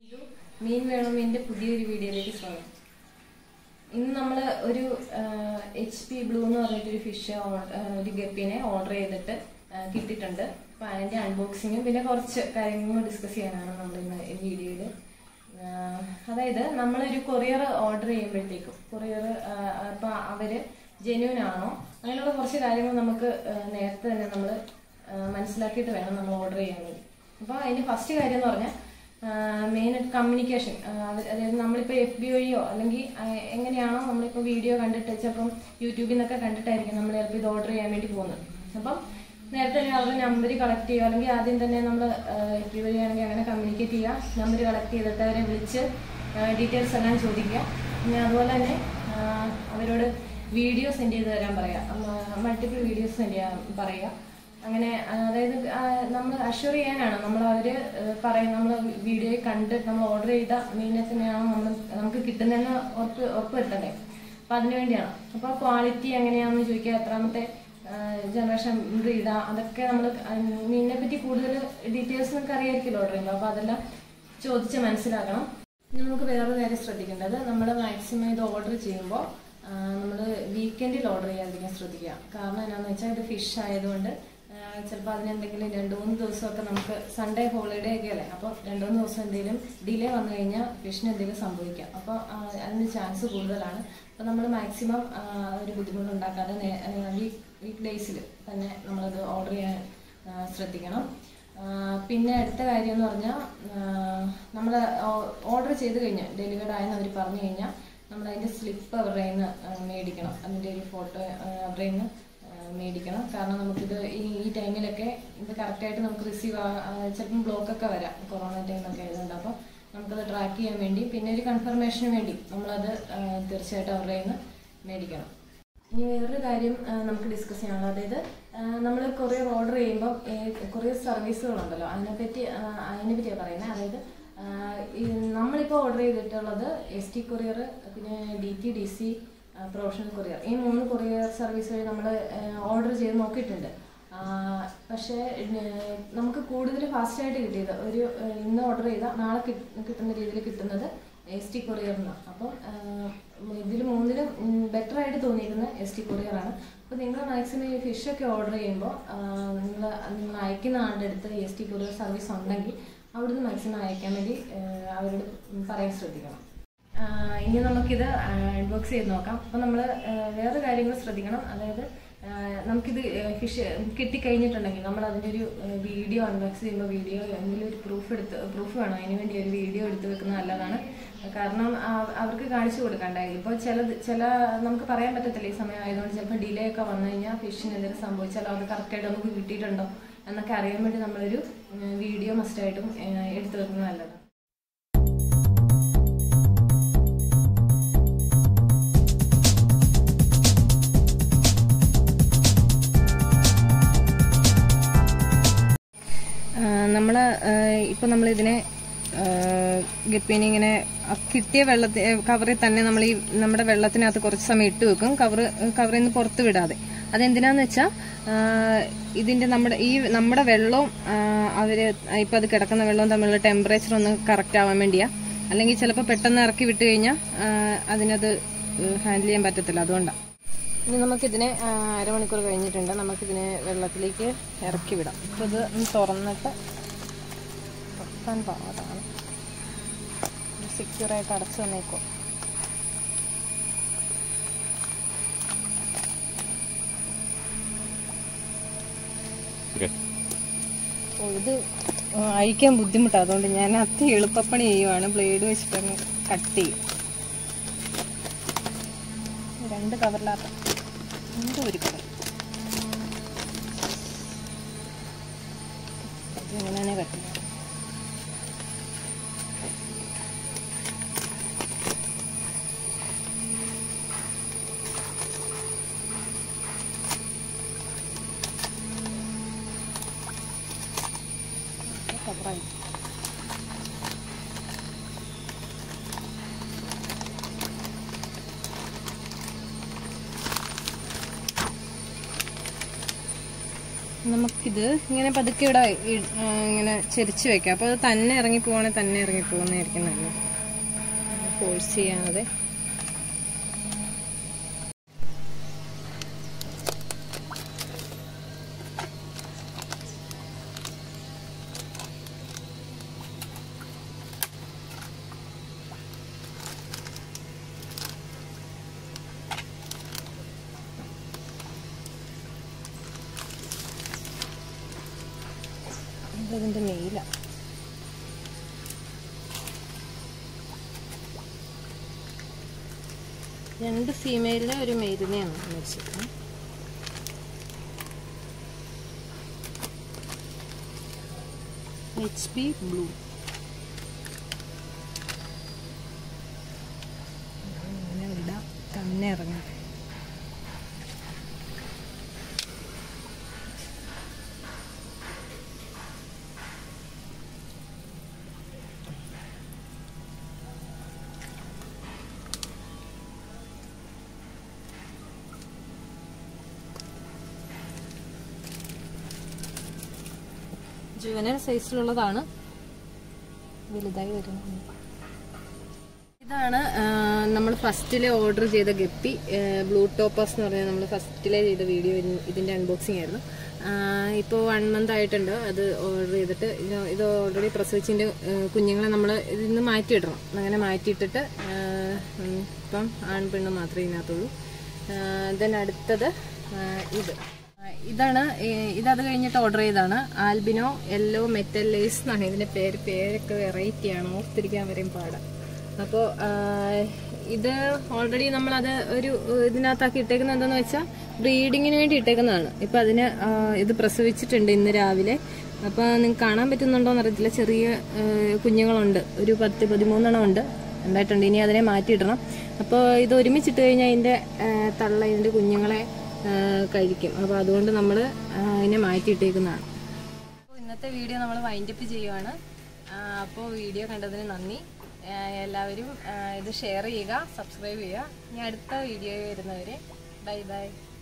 മീൻ വേണമീൻ്റെ പുതിയൊരു വീഡിയോയിലേക്ക് സ്വാഗതം ഇന്ന് നമ്മൾ ഒരു എച്ച് പി ബ്ലൂ എന്ന് പറഞ്ഞിട്ടൊരു ഫിഷ് ഒരു ഗപ്പിനെ ഓർഡർ ചെയ്തിട്ട് ആ, കിട്ടിയിട്ടുണ്ട് അപ്പം അതിൻ്റെ അൺബോക്സിങ്ങും പിന്നെ കുറച്ച് കാര്യങ്ങളും ഡിസ്കസ് ചെയ്യാനാണ് നമ്മൾ ഇന്ന് ഈ വീഡിയോയിൽ അതായത് നമ്മളൊരു കൊറിയർ ഓർഡർ ചെയ്യുമ്പോഴത്തേക്കും കൊറിയർ അപ്പം അവർ ജെന്യൂൻ ആണോ അങ്ങനെയുള്ള കുറച്ച് കാര്യങ്ങൾ നമുക്ക് ആ, നേരത്തെ തന്നെ നമ്മൾ മനസ്സിലാക്കിയിട്ട് വേണം നമ്മൾ ഓർഡർ ചെയ്യാൻ വേണ്ടി അപ്പോൾ അതിൻ്റെ ഫസ്റ്റ് കാര്യം എന്ന് പറഞ്ഞാൽ മെയിൻ കമ്മ്യൂണിക്കേഷൻ അതായത് നമ്മളിപ്പോൾ എഫ് ബി വഴിയോ അല്ലെങ്കിൽ ആ, എങ്ങനെയാണോ നമ്മളിപ്പോൾ വീഡിയോ കണ്ടിട്ട് ചിലപ്പം യൂട്യൂബിൽ നിന്നൊക്കെ കണ്ടിട്ടായിരിക്കും നമ്മൾ ചിലപ്പോൾ ഇത് ഓർഡർ ചെയ്യാൻ വേണ്ടി പോകുന്നത് അപ്പം നേരത്തെ തന്നെ അവരുടെ നമ്പർ കളക്ട് ചെയ്യുക അല്ലെങ്കിൽ ആദ്യം തന്നെ നമ്മൾ എഫ് ബി വഴിയാണെങ്കിൽ അങ്ങനെ കമ്മ്യൂണിക്കേറ്റ് ചെയ്യുക നമ്പർ കളക്ട് ചെയ്തിട്ട് അവരെ വിളിച്ച് ഡീറ്റെയിൽസ് എല്ലാം ചോദിക്കുക പിന്നെ അതുപോലെ തന്നെ ആ, അവരോട് വീഡിയോ സെൻഡ് ചെയ്ത് തരാൻ പറയാം മൾട്ടിപ്പിൾ വീഡിയോസ് സെൻഡ് ചെയ്യാൻ പറയുക അങ്ങനെ ആ, അതായത് നമ്മൾ അഷ്യൂർ ചെയ്യാനാണ് നമ്മൾ അവര് പറയും നമ്മൾ വീഡിയോയിൽ കണ്ട് നമ്മൾ ഓർഡർ ചെയ്ത മീനെ തന്നെയാണോ നമ്മൾ നമുക്ക് കിട്ടുന്നതെന്ന് ഉറപ്പ് ഉറപ്പ് വരുത്തണ്ടേ അപ്പൊ അതിനു വേണ്ടിയാണ് അപ്പൊ ക്വാളിറ്റി എങ്ങനെയാണെന്ന് ചോദിക്കുക എത്രാമത്തെ ജനറേഷൻ ബ്രീഡാ അതൊക്കെ നമ്മൾ മീനിനെ പറ്റി കൂടുതൽ ഡീറ്റെയിൽസ് നമുക്ക് അറിയായിരിക്കുമല്ലോ ഓർഡർ ചെയ്യുമ്പോൾ അപ്പൊ അതെല്ലാം ചോദിച്ച് മനസ്സിലാക്കണം ഇനി നമുക്ക് വേറൊരു കാര്യം ശ്രദ്ധിക്കേണ്ടത് നമ്മൾ മാക്സിമം ഇത് ഓർഡർ ചെയ്യുമ്പോൾ നമ്മൾ വീക്കെൻഡിൽ ഓർഡർ ചെയ്യാതിരിക്കാൻ ശ്രദ്ധിക്കുക കാരണം എന്നാന്ന് വെച്ചാൽ ഇത് ഫിഷ് ആയതുകൊണ്ട് ചിലപ്പോൾ അതിനെന്തെങ്കിലും രണ്ട് മൂന്ന് ദിവസമൊക്കെ നമുക്ക് സൺഡേ ഹോളിഡേ ഒക്കെ അല്ലേ അപ്പോൾ രണ്ട് മൂന്ന് ദിവസം എന്തെങ്കിലും ഡിലേ വന്നു കഴിഞ്ഞാൽ ഫിഷിന് എന്തെങ്കിലും സംഭവിക്കാം അപ്പോൾ അതിന് ചാൻസ് കൂടുതലാണ് അപ്പോൾ നമ്മൾ മാക്സിമം ഒരു ബുദ്ധിമുട്ടുണ്ടാക്കാതെ വീക്ക് വീക്ക് ഡേയ്സിൽ തന്നെ നമ്മളത് ഓർഡർ ചെയ്യാൻ ആ, ശ്രദ്ധിക്കണം ആ, പിന്നെ അടുത്ത കാര്യം എന്ന് പറഞ്ഞാൽ നമ്മൾ ഓർഡർ ചെയ്ത് കഴിഞ്ഞാൽ ഡെലിവേർഡ് ആയെന്ന് അവർ പറഞ്ഞു കഴിഞ്ഞാൽ നമ്മൾ അതിൻ്റെ സ്ലിപ്പ് അവരുടെ നിന്ന് മേടിക്കണം അതിൻ്റെ ഒരു ഫോട്ടോ അവരുടെ നിന്ന് മേടിക്കണം കാരണം നമുക്കിത് ഈ ഈ ടൈമിലൊക്കെ ഇത് കറക്റ്റായിട്ട് നമുക്ക് റിസീവ് ചിലപ്പം ബ്ലോക്കൊക്കെ വരാം കൊറോണ ടൈമൊക്കെ ആയതുകൊണ്ട് അപ്പോൾ നമുക്കത് ട്രാക്ക് ചെയ്യാൻ വേണ്ടി പിന്നെ ഒരു കൺഫർമേഷന് വേണ്ടി നമ്മളത് ആ, തീർച്ചയായിട്ടും അവരുടെ നിന്ന് മേടിക്കണം ഇനി വേറൊരു കാര്യം ആ, നമുക്ക് ഡിസ്കസ് ചെയ്യാനുള്ളത് അതായത് നമ്മൾ കൊറിയർ ഓർഡർ ചെയ്യുമ്പോൾ കൊറിയർ സർവീസുകളുണ്ടല്ലോ അതിനെപ്പറ്റി ആ, അതിനെപ്പറ്റിയാണ് പറയുന്നത് അതായത് ആ, ഈ നമ്മളിപ്പോൾ ഓർഡർ ചെയ്തിട്ടുള്ളത് എസ് ടി കൊറിയർ പിന്നെ D T D C professional courier ഈ മൂന്ന് കൊറിയർ സർവീസ് വഴി നമ്മൾ ഓർഡർ ചെയ്ത് നോക്കിയിട്ടുണ്ട് ആ, പക്ഷേ ഏഹ്, നമുക്ക് കൂടുതൽ ഫാസ്റ്റായിട്ട് കിട്ടിയത് ഒരു ഏഹ്, ഇന്ന് ഓർഡർ ചെയ്താൽ നാളെ കിട്ട്- കിട്ടുന്ന രീതിയിൽ കിട്ടുന്നത് എസ് ടി കൊറിയറിനാണ് അപ്പം ഇതിൽ മൂന്നിലും ബെറ്റർ ആയിട്ട് തോന്നിയിരിക്കുന്നത് എസ് ടി കൊറിയറാണ് അപ്പോൾ നിങ്ങൾ മാക്സിമം ഈ ഫിഷൊക്കെ ഓർഡർ ചെയ്യുമ്പോൾ നിങ്ങൾ നിങ്ങൾ അയക്കുന്ന ആളുടെ അടുത്ത് എസ് ടി കൊറിയർ സർവീസ് ഉണ്ടെങ്കിൽ അവിടുന്ന് മാക്സിമം അയക്കാൻ വേണ്ടി ഏഹ്, അവരോട് പറയാൻ ശ്രദ്ധിക്കണം ആഹ് ഇനി നമുക്കിത് അൺബോക്സ് ചെയ്ത് നോക്കാം അപ്പോൾ നമ്മൾ വേറെ കാര്യങ്ങൾ ശ്രദ്ധിക്കണം അതായത് ആഹ് നമുക്കിത് ഫിഷ് കിട്ടിക്കഴിഞ്ഞിട്ടുണ്ടെങ്കിൽ നമ്മൾ അതിൻ്റെ ഒരു വീഡിയോ അൺബോക്സ് ചെയ്യുമ്പോൾ വീഡിയോ എന്തെങ്കിലും ഒരു പ്രൂഫ് എടുത്ത് പ്രൂഫ് വേണം അതിന് വേണ്ടി ഒരു വീഡിയോ എടുത്ത് വെക്കുന്നത് നല്ലതാണ് കാരണം ആ- അവർക്ക് കാണിച്ചു കൊടുക്കണ്ടായി ഇപ്പോൾ ചില ചില നമുക്ക് പറയാൻ പറ്റത്തില്ല ഈ സമയം ആയതുകൊണ്ട് ചിലപ്പോൾ ഡിലേ ഒക്കെ വന്നു കഴിഞ്ഞാൽ ഫിഷിന് എന്തെങ്കിലും സംഭവിച്ചാലോ അത് കറക്റ്റായിട്ട് നമുക്ക് കിട്ടിയിട്ടുണ്ടോ എന്നൊക്കെ അറിയാൻ വേണ്ടി നമ്മളൊരു വീഡിയോ മസ്റ്റായിട്ടും എടുത്തു വെക്കുന്നത് നല്ലതാണ് നമ്മൾ ഇപ്പം നമ്മളിതിനെ ഗപ്പീനെ ഇങ്ങനെ ആ കിട്ടിയ വെള്ളത്തിൽ കവറിൽ തന്നെ നമ്മൾ ഈ നമ്മുടെ വെള്ളത്തിനകത്ത് കുറച്ച് സമയം ഇട്ട് വെക്കും കവർ കവറിൽ നിന്ന് പുറത്ത് വിടാതെ അതെന്തിനാന്ന് വെച്ചാൽ ഇതിന്റെ നമ്മുടെ ഈ നമ്മുടെ വെള്ളവും ആ, അവര് ഇപ്പം അത് കിടക്കുന്ന വെള്ളവും തമ്മിലുള്ള ടെമ്പറേച്ചർ ഒന്ന് കറക്റ്റ് ആവാൻ വേണ്ടിയാ അല്ലെങ്കിൽ ചിലപ്പോൾ പെട്ടെന്ന് ഇറക്കി വിട്ട് കഴിഞ്ഞാൽ അതിനത് ഹാൻഡിൽ ചെയ്യാൻ പറ്റത്തില്ല അതുകൊണ്ടാണ് ഇനി നമുക്കിതിനെ ആ, അരമണിക്കൂർ കഴിഞ്ഞിട്ടുണ്ട് നമുക്കിതിനെ വെള്ളത്തിലേക്ക് ഇറക്കി വിടാം അപ്പോൾ ഇത് ഒന്ന് തുറന്നിട്ട് തുറക്കാൻ പാടാണ് സെക്യൂറായിട്ട് അടച്ചു തന്നേക്കോ ഓ ഇത് ആ, അഴിക്കാൻ ബുദ്ധിമുട്ടാണ് അതുകൊണ്ട് ഞാൻ അത്തി എളുപ്പപ്പണി ചെയ്യുവാണ് ബ്ലേഡ് വെച്ചിട്ടങ്ങ് കട്ട് ചെയ്യും രണ്ട് കവറിലാത്ത എന്തോ ഒരു കവർ ഇങ്ങനെ തന്നെ കട്ട് ചെയ്യാം കവറായി നമുക്കിത് ഇങ്ങനെ പതുക്കെ ഇവിടെ ഇ- ആ, ഇങ്ങനെ ചെരിച്ച് വെക്കാം അപ്പോൾ അത് തന്നെ ഇറങ്ങി പോവാണെങ്കിൽ തന്നെ ഇറങ്ങി പോകുന്നതായിരിക്കും നല്ലത് ഫോഴ്സ് ചെയ്യാതെ ഇതതിൻ്റെ മെയില രണ്ട് ഫീമെയിലിനെ ഒരു മെയിലിനെയാണ് മേടിച്ചിരിക്കുന്നത് എച്ച് പി ബ്ലൂ ഇങ്ങനെ വിടാം തന്നെ ഇറങ്ങാം ജുവനൽ സൈസിലുള്ളതാണ് വലുതായി വരുന്നത് ഇതാണ് നമ്മൾ ഫസ്റ്റിലെ ഓർഡർ ചെയ്ത ഗപ്പി ബ്ലൂ ടോപ്പേഴ്സ് എന്ന് പറഞ്ഞാൽ നമ്മൾ ഫസ്റ്റിലെ ചെയ്ത വീഡിയോ ഇതിന്റെ അൺബോക്സിംഗ് ആയിരുന്നു ഇപ്പോൾ വൺ മന്ത് ആയിട്ടുണ്ട് അത് ഓർഡർ ചെയ്തിട്ട് ഇത് ഇത് ഓൾറെഡി പ്രസവിച്ചിൻ്റെ കുഞ്ഞുങ്ങളെ നമ്മൾ ഇതിൽ നിന്ന് മാറ്റിയിടണം അങ്ങനെ മാറ്റിയിട്ടിട്ട് ആ, ഉം, ഇപ്പം ആൺ പെണ്ണ് മാത്രമേ ഇതിനകത്തുള്ളൂ ദെൻ അടുത്തത് ആ, ഇത് ആ, ഇതാണ് ഈ- ഇതത് കഴിഞ്ഞിട്ട് ഓർഡർ ചെയ്തതാണ് ആൽബിനോ യെല്ലോ മെറ്റൽ ലേസ് എന്നാണ് ഇതിന്റെ പേര് പേരൊക്കെ വെറൈറ്റി ആണ് ഓർത്തിരിക്കാൻ വരെയും പാടാം അപ്പോൾ ഇത് ഓൾറെഡി നമ്മളത് ഒരു ഇതിനകത്താക്കി ഇട്ടേക്കുന്നത് എന്താണെന്ന് വെച്ചാൽ ബ്രീഡിങ്ങിന് വേണ്ടി ഇട്ടേക്കുന്നതാണ് ഇപ്പം അതിന് ആ, ഇത് പ്രസവിച്ചിട്ടുണ്ട് ഇന്ന് രാവിലെ അപ്പോൾ നിങ്ങൾക്ക് കാണാൻ പറ്റുന്നുണ്ടോ എന്നറിയത്തില്ല ചെറിയ ആ, കുഞ്ഞുങ്ങളുണ്ട് ഒരു പത്ത് പതിമൂന്നെണ്ണം ഉണ്ട് ഉണ്ടായിട്ടുണ്ട് ഇനി അതിനെ മാറ്റിയിടണം അപ്പോൾ ഇത് ഒരുമിച്ചിട്ട് കഴിഞ്ഞാൽ ഇതിൻ്റെ ആ, തള്ള ഇതിൻ്റെ കുഞ്ഞുങ്ങളെ ആ, കഴിക്കും അപ്പോൾ അതുകൊണ്ട് നമ്മൾ അതിനെ മാറ്റിയിട്ടേക്കുന്നതാണ് അപ്പോൾ ഇന്നത്തെ വീഡിയോ നമ്മൾ വൈൻഡപ്പ് ചെയ്യുവാണ് അപ്പോൾ വീഡിയോ കണ്ടതിന് നന്ദി ആ, എല്ലാവരും ആ, ഇത് ഷെയർ ചെയ്യുക സബ്സ്ക്രൈബ് ചെയ്യുക ഇനി അടുത്ത വീഡിയോ വരുന്നവരെ ബൈ ബൈ